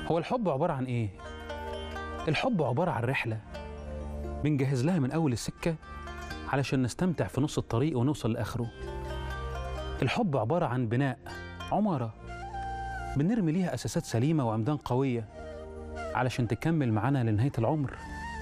هو الحب عبارة عن إيه؟ الحب عبارة عن رحلة بنجهز لها من أول السكة علشان نستمتع في نص الطريق ونوصل لآخره الحب عبارة عن بناء عمارة بنرمي ليها أساسات سليمة وعمدان قوية علشان تكمل معانا لنهاية العمر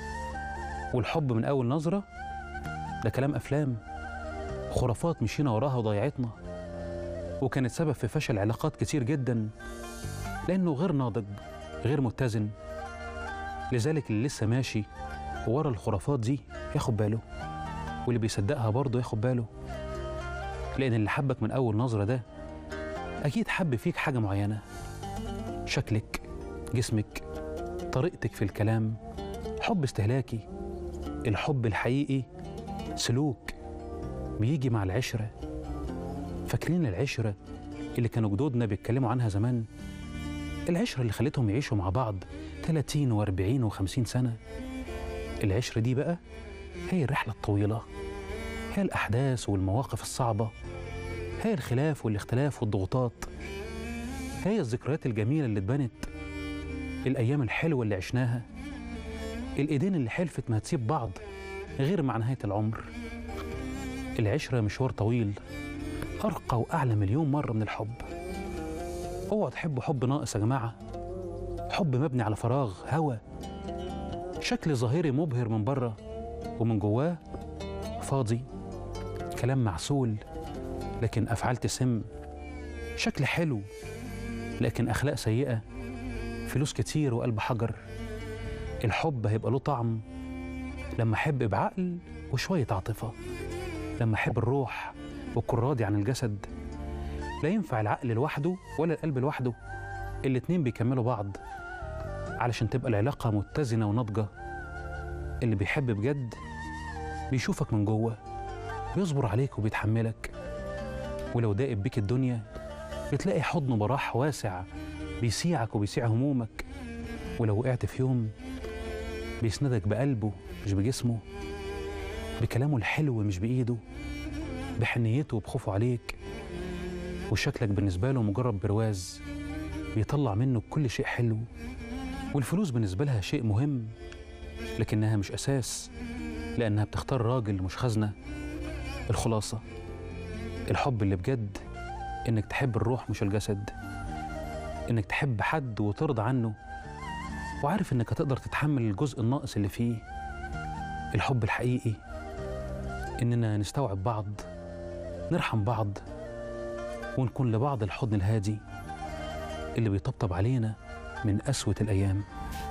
والحب من أول نظرة ده كلام أفلام خرافات مشينا وراها وضيعتنا وكانت سبب في فشل علاقات كتير جدا لأنه غير ناضج غير متزن لذلك اللي لسه ماشي ورا الخرافات دي ياخد باله واللي بيصدقها برضه ياخد باله لأن اللي حبك من أول نظرة ده أكيد حب فيك حاجة معينة شكلك جسمك طريقتك في الكلام حب استهلاكي الحب الحقيقي سلوك بيجي مع العشرة فاكرين العشرة اللي كانوا جدودنا بيتكلموا عنها زمان العشرة اللي خلتهم يعيشوا مع بعض 30 و40 و50 سنة العشرة دي بقى هي الرحلة الطويلة هي الأحداث والمواقف الصعبة هي الخلاف والاختلاف والضغوطات هي الذكريات الجميلة اللي اتبنت الأيام الحلوة اللي عشناها الإيدين اللي حلفت ما هتسيب بعض غير مع نهاية العمر العشرة مشوار طويل أرقى وأعلى مليون مرة من الحب اوعوا تحبوا حب ناقص يا جماعة حب مبني على فراغ هوى شكل ظاهري مبهر من بره ومن جواه فاضي كلام معسول لكن أفعال تسم شكل حلو لكن أخلاق سيئة فلوس كتير وقلب حجر الحب هيبقى له طعم لما أحب بعقل وشوية عاطفة لما أحب الروح وأكون راضي عن الجسد لا ينفع العقل لوحده ولا القلب لوحده الاتنين بيكملوا بعض علشان تبقى العلاقة متزنة وناضجة اللي بيحب بجد بيشوفك من جوه بيصبر عليك وبيتحملك ولو دائب بيك الدنيا بتلاقي حضنه براح واسع بيسيعك وبيسيع همومك ولو وقعت في يوم بيسندك بقلبه مش بجسمه بكلامه الحلو مش بإيده بحنيته وبخوفه عليك وشكلك بالنسبة له مجرد برواز بيطلع منه كل شيء حلو والفلوس بالنسبة لها شيء مهم لكنها مش أساس لأنها بتختار راجل مش خزنة الخلاصة الحب اللي بجد إنك تحب الروح مش الجسد إنك تحب حد وترضى عنه وعارف إنك هتقدر تتحمل الجزء الناقص اللي فيه الحب الحقيقي إننا نستوعب بعض نرحم بعض ونكون لبعض الحضن الهادي اللي بيطبطب علينا من قسوة الأيام